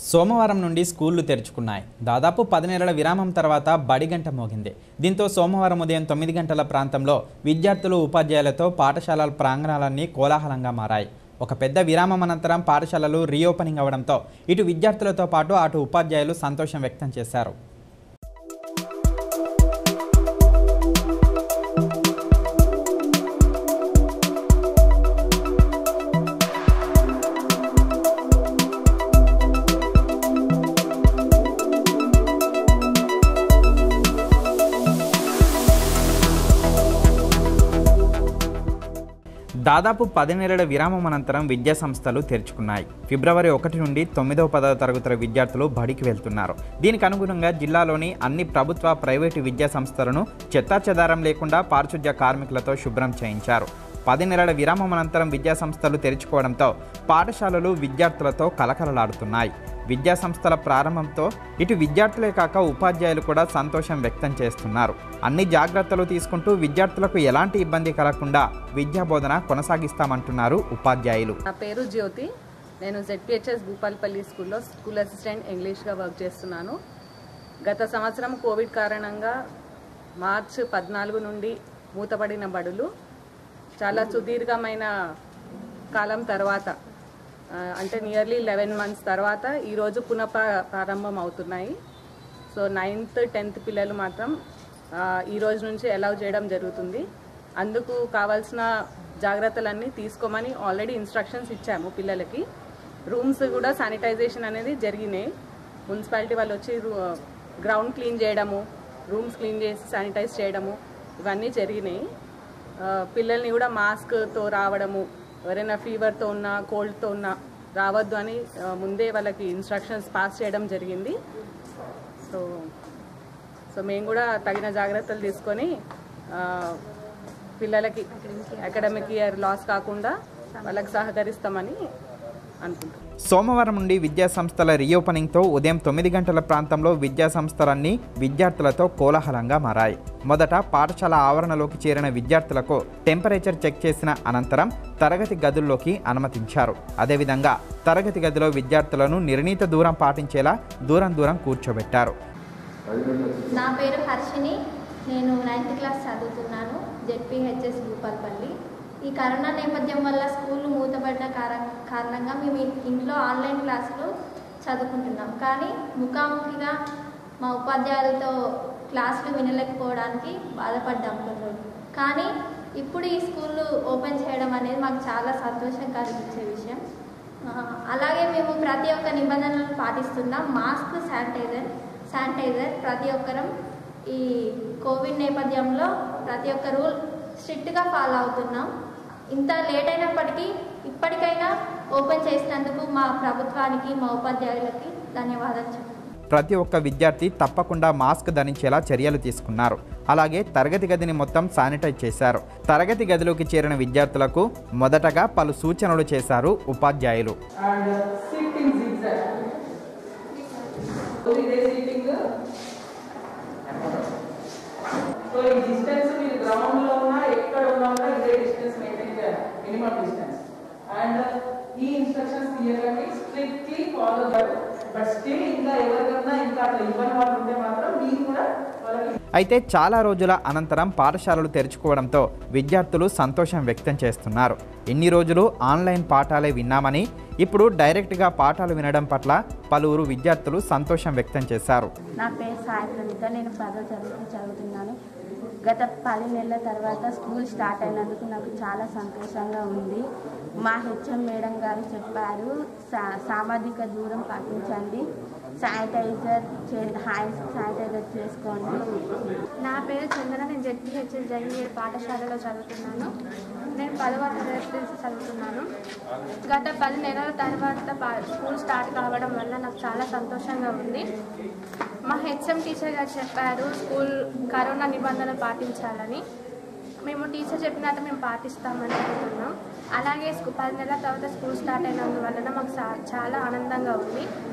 సోమవారం నుండి స్కూళ్లు తెరుచుకున్నాయి దాదాపు పది నెలల విరామం తర్వాత బడి గంట మోగింది దీంతో సోమవారం ఉదయం తొమ్మిది గంటల ప్రాంతంలో విద్యార్థులు ఉపాధ్యాయులతో పాఠశాలల ప్రాంగణాలన్నీ కోలాహలంగా మారాయి ఒక పెద్ద విరామం అనంతరం పాఠశాలలు రీఓపెనింగ్ అవడంతో ఇటు విద్యార్థులతో పాటు అటు ఉపాధ్యాయులు సంతోషం వ్యక్తం చేశారు దాదాపు పది నెలల విరామం అనంతరం విద్యా సంస్థలు తెరుచుకున్నాయి ఫిబ్రవరి ఒకటి నుండి తొమ్మిదవ పదవ తరగతుల విద్యార్థులు బడికి వెళ్తున్నారు దీనికి అనుగుణంగా జిల్లాలోని అన్ని ప్రభుత్వ ప్రైవేటు విద్యా సంస్థలను చెత్తాచెదారం లేకుండా పారిశుధ్య కార్మికులతో శుభ్రం చేయించారు పది నెలల విరామం అనంతరం విద్యా సంస్థలు తెరుచుకోవడంతో పాఠశాలలు విద్యార్థులతో కలకలలాడుతున్నాయి విద్యా సంస్థల ప్రారంభంతో ఇటు విద్యార్థులే కాక ఉపాధ్యాయులు కూడా సంతోషం వ్యక్తం చేస్తున్నారు అన్ని జాగ్రత్తలు తీసుకుంటూ విద్యార్థులకు ఎలాంటి ఇబ్బంది కలగకుండా విద్యా బోధన కొనసాగిస్తామంటున్నారు ఉపాధ్యాయులు నా పేరు జ్యోతి నేను జెడ్పిహెచ్ఎస్ భూపాల్పల్లి స్కూల్లో స్కూల్ అసిస్టెంట్ ఇంగ్లీష్గా వర్క్ చేస్తున్నాను గత సంవత్సరం కోవిడ్ కారణంగా మార్చ్ పద్నాలుగు నుండి మూతపడిన బడులు చాలా సుదీర్ఘమైన కాలం తర్వాత ఆ, అంటే నియర్లీ లెవెన్ మంత్స్ తర్వాత ఈరోజు పునః ప్రా- ప్రారంభం అవుతున్నాయి సో నైన్త్ టెన్త్ పిల్లలు మాత్రం ఆ, ఈ రోజు నుంచి అలౌ చేయడం జరుగుతుంది అందుకు కావాల్సిన జాగ్రత్తలన్నీ తీసుకోమని ఆల్రెడీ ఇన్స్ట్రక్షన్స్ ఇచ్చాము పిల్లలకి రూమ్స్ కూడా శానిటైజేషన్ అనేది జరిగినాయి మున్సిపాలిటీ వాళ్ళు వచ్చి రూ- గ్రౌండ్ క్లీన్ చేయడము రూమ్స్ క్లీన్ చేసి శానిటైజ్ చేయడము ఇవన్నీ జరిగినాయి ఆ, పిల్లల్ని కూడా మాస్క్తో రావడము ఎవరైనా ఫీవర్తో ఉన్నా కోల్డ్తో ఉన్నా రావద్దు అని ఆ, ముందే వాళ్ళకి ఇన్స్ట్రక్షన్స్ పాస్ చేయడం జరిగింది సో సో మేము కూడా తగిన జాగ్రత్తలు తీసుకొని ఆ, పిల్లలకి అకాడమిక్ ఇయర్ లాస్ కాకుండా వాళ్ళకి సహకరిస్తామని అనుకుంటున్నాం సోమవారం నుండి విద్యా సంస్థల రీఓపెనింగ్తో ఉదయం తొమ్మిది గంటల ప్రాంతంలో విద్యా సంస్థలన్నీ విద్యార్థులతో కోలాహలంగా మారాయి మొదట పాఠశాల ఆవరణలోకి చేరిన విద్యార్థులకు టెంపరేచర్ చెక్ చేసిన అనంతరం తరగతి గదుల్లోకి అనుమతించారు అదేవిధంగా తరగతి గదిలో విద్యార్థులను నిర్ణీత దూరం పాటించేలా దూరం దూరం కూర్చోబెట్టారు నా పేరు హర్షిని నేను నైన్త్ క్లాస్ చదువుతున్నాను జెడ్పీహెచ్ఎస్ భూపాల్పల్లి ఈ కరోనా నేపథ్యం వల్ల స్కూళ్ళు మూతపడిన కార- కారణంగా మేము ఇ- ఇంట్లో ఆన్లైన్ క్లాసులు చదువుకుంటున్నాం కానీ ముఖాముఖిగా మా ఉపాధ్యాయులతో క్లాసులు వినలేకపోవడానికి బాధపడ్డాం కొన్ని రోజులు కానీ ఇప్పుడు ఈ స్కూళ్ళు ఓపెన్ చేయడం అనేది మాకు చాలా సంతోషం కలిగించే విషయం ఆ, అలాగే మేము ప్రతి ఒక్క నిబంధనలను పాటిస్తున్నాం మాస్క్ శానిటైజర్ శానిటైజర్ ప్రతి ఒక్కరం ఈ కోవిడ్ నేపథ్యంలో ప్రతి ఒక్క రూల్ స్ట్రిక్ట్గా ఫాలో అవుతున్నాం ఇంత లేట్ అయినప్పటికీ ఇప్పటికైనా ఓపెన్ చేసినందుకు మా ప్రభుత్వానికి మా ఉపాధ్యాయులకి ధన్యవాదాలు చెప్తున్నాను ప్రతి ఒక్క విద్యార్థి తప్పకుండా మాస్క్ ధరించేలా చర్యలు తీసుకున్నారు అలాగే తరగతి గదిని మొత్తం శానిటైజ్ చేశారు తరగతి గదిలోకి చేరిన విద్యార్థులకు మొదటగా పలు సూచనలు చేశారు ఉపాధ్యాయులు and uh, sit in zigzag. So ఇదే సీటింగ్ సో ఈ డిస్టెన్స్ మీరు గ్రౌండ్ లో ఉన్నా ఎక్కడ ఉన్నా కూడా ఇదే డిస్టెన్స్ మెయింటైన్ చేయాలి మినిమం డిస్టెన్స్ అండ్ ఈ ఇన్స్ట్రక్షన్స్ తీయకండి స్ట్రిక్ట్లీ ఫాలో బట్ స్టిల్ ఇంకా ఎవరికన్నా ఇంకా అట్లా ఇబ్బంది వాళ్ళు ఉంటే మాత్రం మీరు కూడా వాళ్ళకి అయితే చాలా రోజుల అనంతరం పాఠశాలలు తెరుచుకోవడంతో విద్యార్థులు సంతోషం వ్యక్తం చేస్తున్నారు ఎన్ని రోజులు ఆన్లైన్ పాఠాలే విన్నామని ఇప్పుడు డైరెక్ట్గా పాఠాలు వినడం పట్ల పలువురు విద్యార్థులు సంతోషం వ్యక్తం చేశారు నా పేరు సాయి ప్రణీత నేను పదో తరగతి చదువుతున్నాను గత పది నెలల తర్వాత స్కూల్ స్టార్ట్ అయినందుకు నాకు చాలా సంతోషంగా ఉంది మా హెచ్ఎం మేడం గారు చెప్పారు సా సామాజిక దూరం పాటించండి శానిటైజర్ చే హ్యాండ్స్ శానిటైజర్ చేసుకోండి నా పేరు చందన నేను జెడ్పీహెచ్ఎస్ జగన్గేడ్ పాఠశాలలో చదువుతున్నాను నేను పదవ తరగతి నుంచి చదువుతున్నాను గత పది నెలల తర్వాత పా- స్కూల్ స్టార్ట్ కావడం వల్ల నాకు చాలా సంతోషంగా ఉంది మా హెచ్ఎం టీచర్ గారు చెప్పారు స్కూల్ కరోనా నిబంధనలు పాటించాలని మేము టీచర్ చెప్పినట్టు మేము పాటిస్తామని అనుకుంటున్నాం అలాగే స్కూ పది నెలల తర్వాత స్కూల్ స్టార్ట్ అయినందువలన మాకు చా- చాలా ఆనందంగా ఉంది